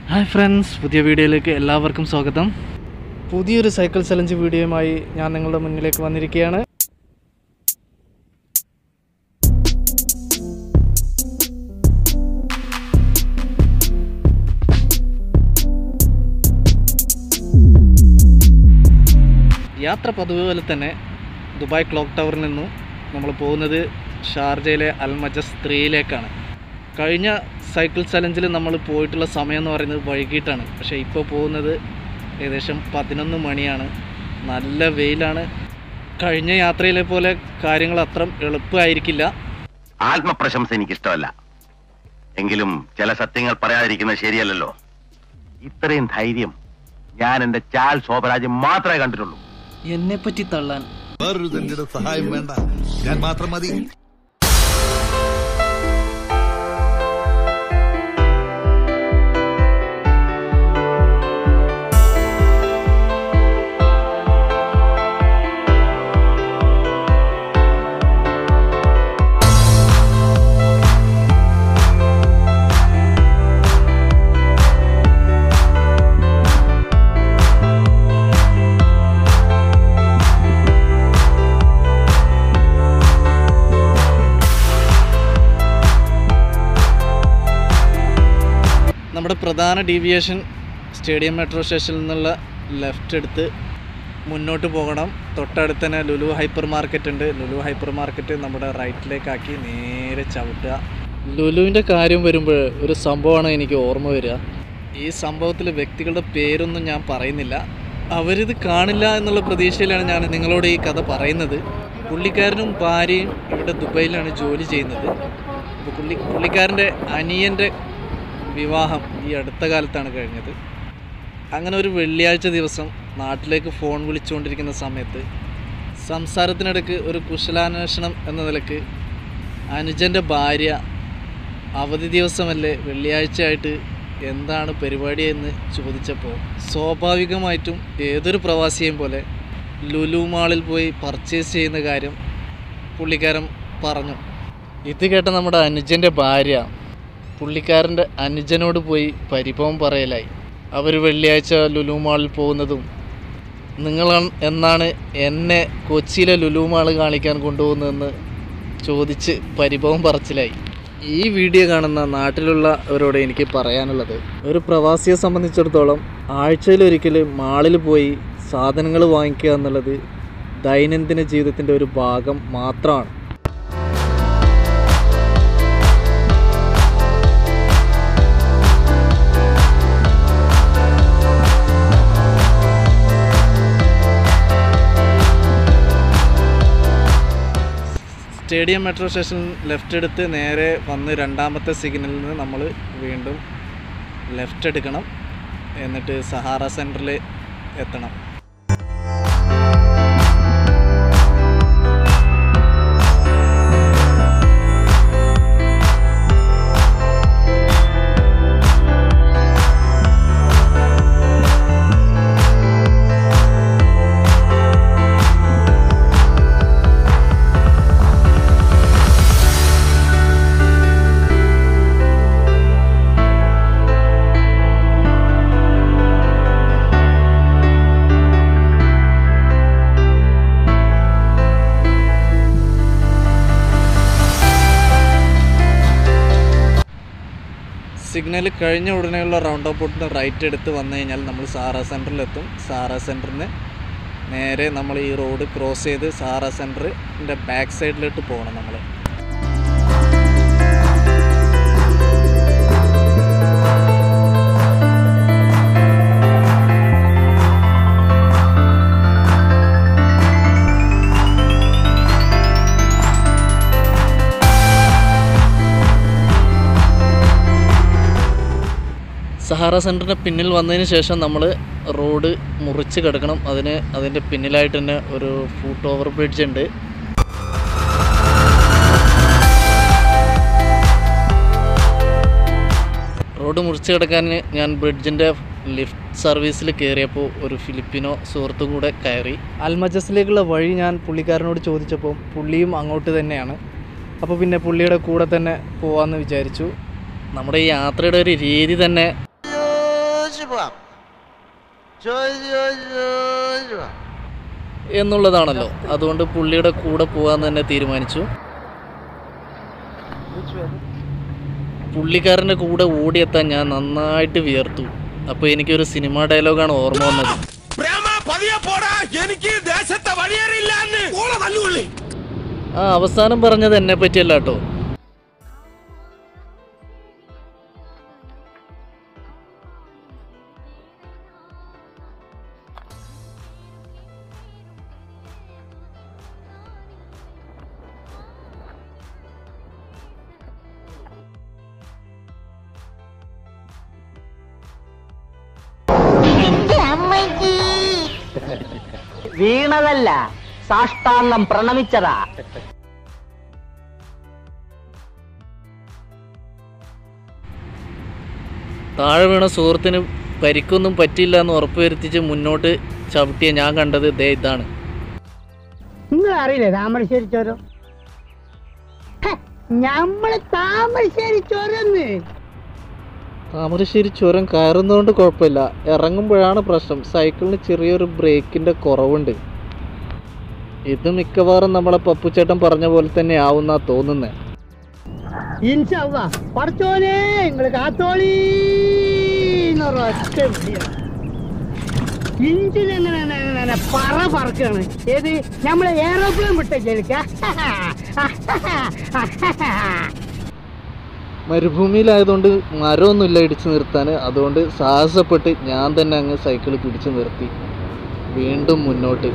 hi friends പുതിയ വീഡിയോയിലേക്ക് എല്ലാവർക്കും സ്വാഗതം പുതിയൊരു സൈക്കിൾ ചലഞ്ച് വീഡിയോയുമായി ഞാൻ നിങ്ങളുടെ മുന്നിലേക്ക് വന്നിരിക്കുകയാണ് യാത്ര പതിവ് പോലെ തന്നെ ദുബായ് ക്ലോക്ക് ടവറിൽ നിന്നും നമ്മൾ പോകുന്നത് ഷാർജയിലെ അൽമജസ് ത്രീയിലേക്കാണ് കഴിഞ്ഞ സൈക്കിൾ ചലഞ്ചിൽ നമ്മൾ പോയിട്ടുള്ള സമയം എന്ന് പറയുന്നത് വൈകിട്ടാണ് പക്ഷേ ഇപ്പോൾ പോകുന്നത് ഏകദേശം പതിനൊന്ന് മണിയാണ് നല്ല വെയിലാണ് കഴിഞ്ഞ യാത്രയിലെ പോലെ കാര്യങ്ങൾ അത്ര എളുപ്പമായിരിക്കില്ല ആത്മപ്രശംസ എനിക്കിഷ്ടമല്ല എങ്കിലും ചില സത്യങ്ങൾ പറയാതിരിക്കുന്നത് ശരിയല്ലല്ലോ ഇത്രയും ധൈര്യം ഞാൻ എന്റെ ചാൽ ശോഭരാജ് മാത്രമേ കണ്ടിട്ടുള്ളൂ എന്നെപ്പറ്റി തള്ളാൻ വേറൊരു തന്റെ സഹായം വേണ്ട ഞാൻ മാത്രം മതി നമ്മുടെ പ്രധാന ഡീവിയേഷൻ സ്റ്റേഡിയം മെട്രോ സ്റ്റേഷനിൽ നിന്നുള്ള ലെഫ്റ്റ് എടുത്ത് മുന്നോട്ട് പോകണം തൊട്ടടുത്ത് തന്നെ ലുലു ഹൈപ്പർ മാർക്കറ്റ് ഉണ്ട് ലുലു ഹൈപ്പർ മാർക്കറ്റ് നമ്മുടെ റൈറ്റിലേക്കാക്കി നേരെ ചവിട്ടുക ലുലുവിൻ്റെ കാര്യം വരുമ്പോൾ ഒരു സംഭവമാണ് എനിക്ക് ഓർമ്മ വരിക ഈ സംഭവത്തിൽ വ്യക്തികളുടെ പേരൊന്നും ഞാൻ പറയുന്നില്ല അവരിത് കാണില്ല എന്നുള്ള പ്രതീക്ഷയിലാണ് ഞാൻ നിങ്ങളോട് ഈ കഥ പറയുന്നത് പുള്ളിക്കാരനും ഭാര്യയും ഇവിടെ ദുബൈയിലാണ് ജോലി ചെയ്യുന്നത് അപ്പോൾ പുള്ളി പുള്ളിക്കാരൻ്റെ അനിയൻ്റെ വിവാഹം ഈ അടുത്ത കാലത്താണ് കഴിഞ്ഞത് അങ്ങനെ ഒരു വെള്ളിയാഴ്ച ദിവസം നാട്ടിലേക്ക് ഫോൺ വിളിച്ചുകൊണ്ടിരിക്കുന്ന സമയത്ത് സംസാരത്തിനിടയ്ക്ക് ഒരു കുശലാന്വേഷണം എന്ന നിലക്ക് അനുജൻ്റെ ഭാര്യ അവധി ദിവസമല്ലേ വെള്ളിയാഴ്ചയായിട്ട് എന്താണ് പരിപാടി എന്ന് ചോദിച്ചപ്പോൾ സ്വാഭാവികമായിട്ടും ഏതൊരു പ്രവാസിയെയും പോലെ ലുലു മാളിൽ പോയി പർച്ചേസ് ചെയ്യുന്ന കാര്യം പുള്ളിക്കാരൻ പറഞ്ഞു ഇത് കേട്ട നമ്മുടെ അനുജൻ്റെ ഭാര്യ പുള്ളിക്കാരൻ്റെ അനുജനോട് പോയി പരിഭവം പറയലായി അവർ വെള്ളിയാഴ്ച ലുലു മാളിൽ പോകുന്നതും നിങ്ങൾ എന്നാണ് എന്നെ കൊച്ചിയിലെ ലുലു മാൾ കാണിക്കാൻ കൊണ്ടുപോകുന്നതെന്ന് ചോദിച്ച് പരിഭവം പറച്ചിലായി ഈ വീഡിയോ കാണുന്ന നാട്ടിലുള്ളവരോട് എനിക്ക് പറയാനുള്ളത് ഒരു പ്രവാസിയെ സംബന്ധിച്ചിടത്തോളം ആഴ്ചയിലൊരിക്കൽ മാളിൽ പോയി സാധനങ്ങൾ വാങ്ങിക്കുക എന്നുള്ളത് ദൈനംദിന ജീവിതത്തിൻ്റെ ഒരു ഭാഗം മാത്രമാണ് സ്റ്റേഡിയം മെട്രോ സ്റ്റേഷൻ ലെഫ്റ്റ് എടുത്ത് നേരെ വന്ന് രണ്ടാമത്തെ സിഗ്നലിൽ നിന്ന് നമ്മൾ വീണ്ടും ലെഫ്റ്റ് എടുക്കണം എന്നിട്ട് സഹാറ സെൻറ്ററിൽ എത്തണം സിഗ്നൽ കഴിഞ്ഞ ഉടനെയുള്ള റൗണ്ട് അബൌട്ടിന് റൈറ്റ് എടുത്ത് വന്നു കഴിഞ്ഞാൽ നമ്മൾ സാറ സെൻറ്ററിലെത്തും സാറ സെൻറ്ററിന് നേരെ നമ്മൾ ഈ റോഡ് ക്രോസ് ചെയ്ത് സാറ സെൻറ്ററിൻ്റെ ബാക്ക് സൈഡിലോട്ട് പോകണം നമ്മൾ സഹാറ സെൻറ്ററിൻ്റെ പിന്നിൽ വന്നതിന് ശേഷം നമ്മൾ റോഡ് മുറിച്ച് കിടക്കണം അതിന് അതിൻ്റെ പിന്നിലായിട്ട് തന്നെ ഒരു ഫൂട്ട് ഓവർ ബ്രിഡ്ജ് ഉണ്ട് റോഡ് മുറിച്ച് കിടക്കാൻ ഞാൻ ബ്രിഡ്ജിൻ്റെ ലിഫ്റ്റ് സർവീസിൽ കയറിയപ്പോൾ ഒരു ഫിലിപ്പിനോ സുഹൃത്തും കൂടെ കയറി അൽമജസിലേക്കുള്ള വഴി ഞാൻ പുള്ളിക്കാരനോട് ചോദിച്ചപ്പോൾ പുള്ളിയും അങ്ങോട്ട് തന്നെയാണ് അപ്പോൾ പിന്നെ പുള്ളിയുടെ കൂടെ തന്നെ പോവാമെന്ന് വിചാരിച്ചു നമ്മുടെ ഈ യാത്രയുടെ ഒരു രീതി തന്നെ ചോദിച്ചു പോവാം ചോദിച്ചു ചോദിച്ചു ചോദിച്ചു പോവാം എന്നുള്ളതാണല്ലോ അതുകൊണ്ട് പുള്ളിയുടെ കൂടെ പോകാൻ തന്നെ തീരുമാനിച്ചു പുള്ളിക്കാരൻ്റെ കൂടെ ഓടിയെത്താൻ ഞാൻ നന്നായിട്ട് വിയർത്തു അപ്പോൾ എനിക്കൊരു സിനിമ ഡയലോഗാണ് ഓർമ്മ വന്നത് ആ അവസാനം പറഞ്ഞത് എന്നെ പറ്റിയല്ല കേട്ടോ വീണതല്ല സാഷ്ടാംഗം പ്രണമിച്ചതാ താഴെ വീണ സുഹൃത്തിന് പരിക്കൊന്നും പറ്റില്ല എന്ന് ഉറപ്പുവരുത്തിച്ച് മുന്നോട്ട് ചവിട്ടിയ ഞാൻ കണ്ടത് ദേ ഇതാണ് നിങ്ങൾ അറിയില്ലേ താമരശ്ശേരി ചോരം ഹെ, ഞമ്മള് താമരശ്ശേരി ചോരന്ന് താമരശ്ശേരി ചുരം കയറുന്നതുകൊണ്ട് കുഴപ്പമില്ല ഇറങ്ങുമ്പോഴാണ് പ്രശ്നം സൈക്കിളിന് ചെറിയൊരു ബ്രേക്കിൻ്റെ കുറവുണ്ട് ഇത് മിക്കവാറും നമ്മളെ പപ്പുച്ചേട്ടൻ പറഞ്ഞ പോലെ തന്നെ ആവുന്നാ തോന്നുന്നത് ഇൻഷല്ല പഠിച്ചോനെ നിങ്ങള് കാത്തോളി ഒറ്റ ഇഞ്ചിൽ എങ്ങനെ പറ പറക്കാണ് ഏത് നമ്മള് എയറോപ്ലെയിൻ വിട്ടേക്ക മരുഭൂമിയിലായതുകൊണ്ട് മരമൊന്നുമില്ല ഇടിച്ചു നിർത്താൻ അതുകൊണ്ട് സാഹസപ്പെട്ട് ഞാൻ തന്നെ അങ്ങ് സൈക്കിൾ പിടിച്ചു നിർത്തി വീണ്ടും മുന്നോട്ട്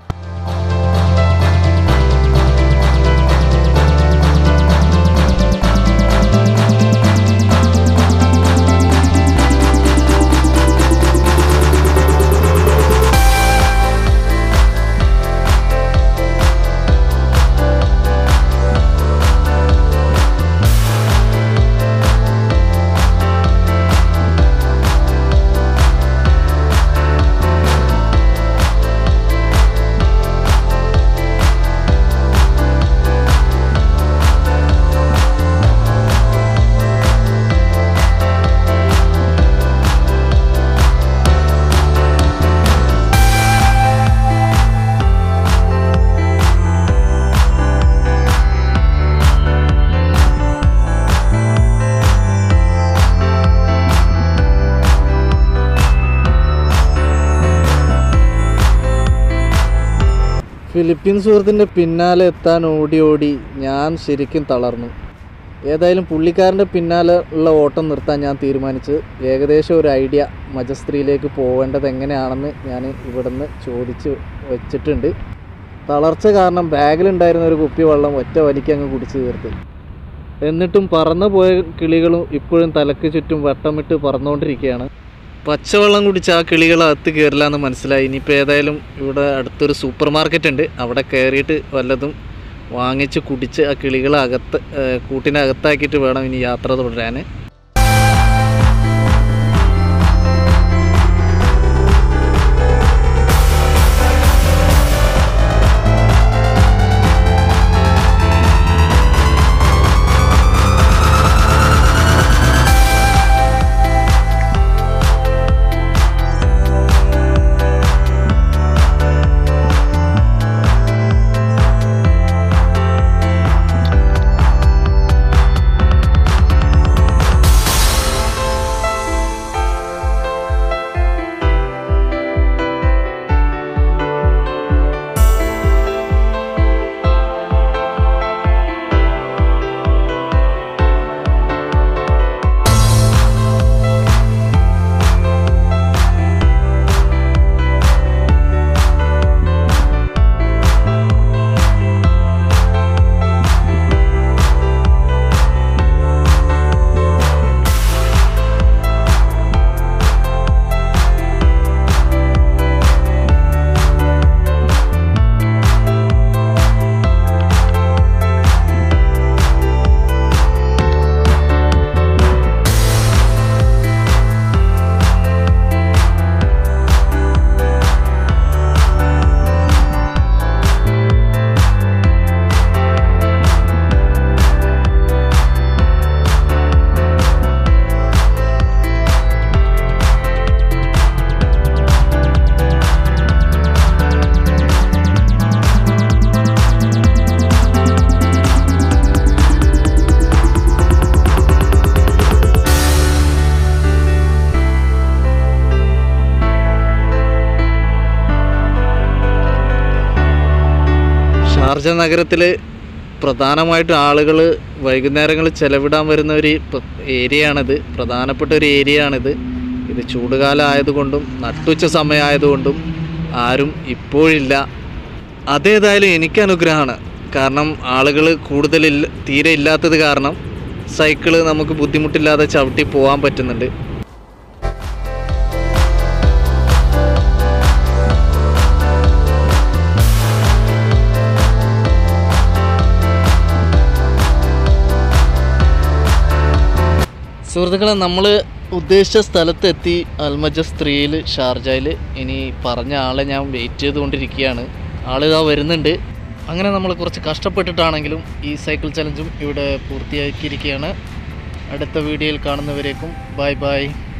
ഫിലിപ്പീൻ സുഹൃത്തിൻ്റെ പിന്നാലെ എത്താൻ ഓടി ഓടി ഞാൻ ശരിക്കും തളർന്നു ഏതായാലും പുള്ളിക്കാരൻ്റെ പിന്നാലെ ഉള്ള ഓട്ടം നിർത്താൻ ഞാൻ തീരുമാനിച്ച് ഏകദേശം ഒരു ഐഡിയ മജസ്ത്രിയിലേക്ക് പോവേണ്ടത് എങ്ങനെയാണെന്ന് ഞാൻ ഇവിടുന്ന് ചോദിച്ച് വെച്ചിട്ടുണ്ട് തളർച്ച കാരണം ബാഗിലുണ്ടായിരുന്ന ഒരു കുപ്പി വെള്ളം ഒറ്റ വലിക്ക് അങ്ങ് കുടിച്ച് തീർത്ത് എന്നിട്ടും പറന്നു പോയ കിളികളും ഇപ്പോഴും തലക്ക് ചുറ്റും വട്ടമിട്ട് പറന്നുകൊണ്ടിരിക്കുകയാണ് പച്ചവെള്ളം കുടിച്ച് ആ കിളികൾ അകത്ത് കയറില്ല എന്ന് മനസ്സിലായി ഇനിയിപ്പോൾ ഏതായാലും ഇവിടെ അടുത്തൊരു സൂപ്പർ മാർക്കറ്റ് ഉണ്ട് അവിടെ കയറിയിട്ട് വല്ലതും വാങ്ങിച്ച് കുടിച്ച് ആ കിളികളെ അകത്ത് ഏഹ് കൂട്ടിനകത്താക്കിയിട്ട് വേണം ഇനി യാത്ര തുടരാൻ ഷാർജ നഗരത്തിൽ പ്രധാനമായിട്ടും ആളുകൾ വൈകുന്നേരങ്ങളിൽ ചെലവിടാൻ വരുന്ന ഒരു പ- ഏരിയയാണിത് പ്രധാനപ്പെട്ട ഒരു ഏരിയയാണിത് ഇത് ചൂടുകാലം ആയതുകൊണ്ടും നട്ടുച്ച സമയമായതുകൊണ്ടും ആരും ഇപ്പോഴില്ല അതേതായാലും എനിക്ക് അനുഗ്രഹമാണ് കാരണം ആളുകൾ കൂടുതലില്ല തീരെ ഇല്ലാത്തത് കാരണം സൈക്കിള് നമുക്ക് ബുദ്ധിമുട്ടില്ലാതെ ചവിട്ടി പോകാൻ പറ്റുന്നുണ്ട് സുഹൃത്തുക്കളെ നമ്മൾ ഉദ്ദേശിച്ച സ്ഥലത്തെത്തി അൽമജസ് ത്രീയിൽ ഷാർജയിൽ ഇനി പറഞ്ഞ ആളെ ഞാൻ വെയിറ്റ് ചെയ്തുകൊണ്ടിരിക്കുകയാണ് ആളിതാ വരുന്നുണ്ട് അങ്ങനെ നമ്മൾ കുറച്ച് കഷ്ടപ്പെട്ടിട്ടാണെങ്കിലും ഈ സൈക്കിൾ ചലഞ്ചും ഇവിടെ പൂർത്തിയാക്കിയിരിക്കുകയാണ് അടുത്ത വീഡിയോയിൽ കാണുന്നവരേക്കും ബൈ ബൈ